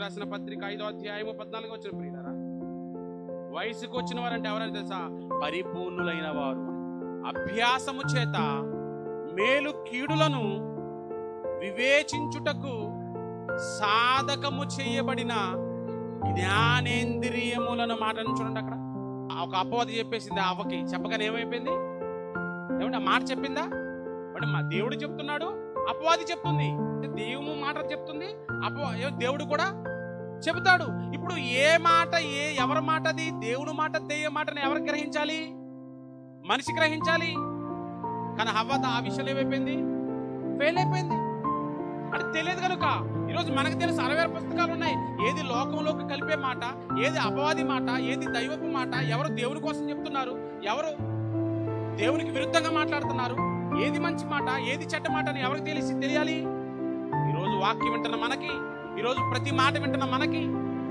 రాసిన పత్రిక ఐదో అధ్యాయము పద్నాలుగు వచ్చిన ప్రియులారా వయసుకు వచ్చిన వారంటే ఎవరైనా తెలుసా పరిపూర్ణులైన వారు అభ్యాసము చేత మేలు కీడులను వివేచించుటకు సాధకము చేయబడిన జ్ఞానేంద్రియములను మాటను చూడండి అక్కడ ఒక అపవాది చెప్పేసింది ఆ అవ్వకి చెప్పగానే ఏమైపోయింది ఏమంటే ఆ మాట చెప్పిందా అంటే మా దేవుడు చెప్తున్నాడు అపవాది చెప్తుంది దేవుడు మాట చెప్తుంది అపవా ఏ- దేవుడు కూడా చెబుతాడు ఇప్పుడు ఏ మాట ఏ ఎవరి మాటది దేవుని మాట దెయ్య మాటని ఎవరు గ్రహించాలి మనిషి గ్రహించాలి కానీ హవ్వ ఆ విషయంలో ఏమైపోయింది ఫెయిల్ అయిపోయింది అంటే తెలియదు కనుక ఈరోజు మనకు తెలుసు అరవై ఆరు పుస్తకాలు ఉన్నాయి ఏది లోకంలోకి కలిపే మాట ఏది అపవాది మాట ఏది దైవపు మాట ఎవరు దేవుని కోసం చెప్తున్నారు ఎవరు దేవునికి విరుద్ధంగా మాట్లాడుతున్నారు ఏది మంచి మాట ఏది చెడ్డ మాట అని ఎవరికి తెలిసి తెలియాలి ఈరోజు వాక్యం వింటున్న మనకి ఈరోజు ప్రతి మాట వింటున్న మనకి